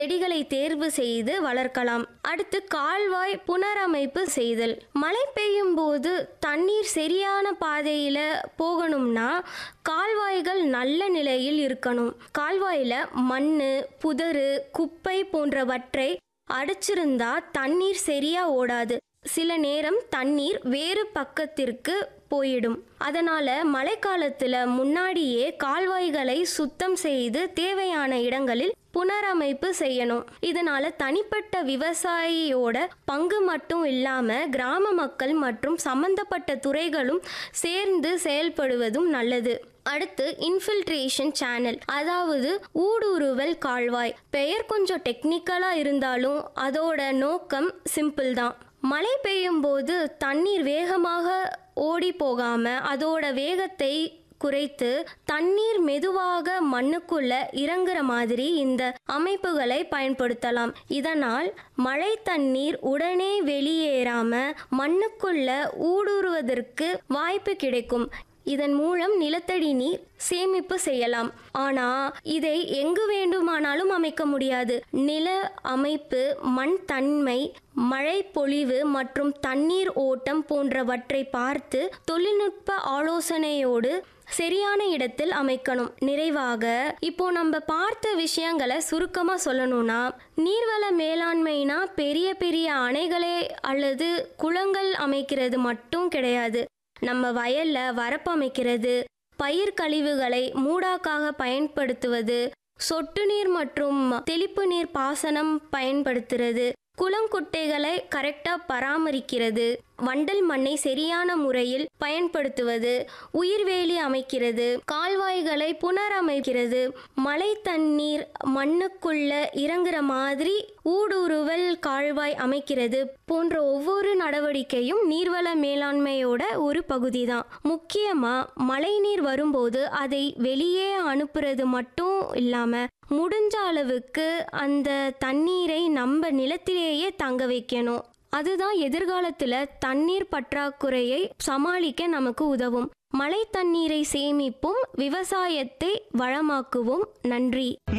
செடிகளை தேர்வு செய்து வளர்க்கலாம் அடுத்து கால்வாய் புனரமைப்பு செய்தல் மழை பெய்யும் போது தண்ணீர் சரியான பாதையில போகணும்னா கால்வாய்கள் நல்ல நிலையில் இருக்கணும் கால்வாயில மண்ணு புதரு குப்பை போன்றவற்றை அடைச்சிருந்தா தண்ணீர் சரியா ஓடாது சில நேரம் தண்ணீர் வேறு பக்கத்திற்கு போயிடும் அதனால மழைக்காலத்துல முன்னாடியே கால்வாய்களை சுத்தம் செய்து தேவையான இடங்களில் புனரமைப்பு செய்யணும் இதனால தனிப்பட்ட விவசாயியோட பங்கு மட்டும் இல்லாம கிராம மக்கள் மற்றும் சம்பந்தப்பட்ட துறைகளும் சேர்ந்து செயல்படுவதும் நல்லது அடுத்து இன்ஃபில்ட்ரேஷன் சேனல் அதாவது ஊடுருவல் கால்வாய் பெயர் கொஞ்சம் டெக்னிக்கலா இருந்தாலும் அதோட நோக்கம் சிம்பிள் தான் மழை பெய்யும் போது தண்ணீர் வேகமாக ஓடி போகாம அதோட வேகத்தை குறைத்து தண்ணீர் மெதுவாக மண்ணுக்குள்ள இறங்குற மாதிரி இந்த அமைப்புகளை பயன்படுத்தலாம் இதனால் மழை தண்ணீர் உடனே வெளியேறாம மண்ணுக்குள்ள ஊடுருவதற்கு வாய்ப்பு கிடைக்கும் இதன் மூலம் நிலத்தடி நீர் சேமிப்பு செய்யலாம் ஆனா இதை எங்கு வேண்டுமானாலும் அமைக்க முடியாது நில அமைப்பு மண் தன்மை மழை பொழிவு மற்றும் தண்ணீர் ஓட்டம் போன்றவற்றை பார்த்து தொழில்நுட்ப ஆலோசனையோடு சரியான இடத்தில் அமைக்கணும் நிறைவாக இப்போ நம்ம பார்த்த விஷயங்களை சுருக்கமா சொல்லணும்னா நீர்வள மேலாண்மைனா பெரிய பெரிய அணைகளே அல்லது குளங்கள் அமைக்கிறது மட்டும் கிடையாது நம்ம வயல்ல வரப்பு அமைக்கிறது பயிர் கழிவுகளை மூடாக்காக பயன்படுத்துவது சொட்டு நீர் மற்றும் தெளிப்பு நீர் பாசனம் பயன்படுத்துறது குளங்குட்டைகளை கரெக்டா பராமரிக்கிறது வண்டல் மண்ணை சரியான முறையில் பயன்படுத்துவது உயிர்வேலி அமைக்கிறது கால்வாய்களை புனரமைக்கிறது மழை தண்ணீர் மண்ணுக்குள்ள இறங்குற மாதிரி ஊடுருவல் கால்வாய் அமைக்கிறது போன்ற ஒவ்வொரு நடவடிக்கையும் நீர்வள மேலாண்மையோட ஒரு பகுதி தான் முக்கியமா மழைநீர் வரும்போது அதை வெளியே அனுப்புறது மட்டும் இல்லாம முடிஞ்ச அளவுக்கு அந்த தண்ணீரை நம்ம நிலத்திலேயே தங்க வைக்கணும் அதுதான் எதிர்காலத்துல தண்ணீர் பற்றாக்குறையை சமாளிக்க நமக்கு உதவும் மழை தண்ணீரை சேமிப்பும் விவசாயத்தை வளமாக்குவோம் நன்றி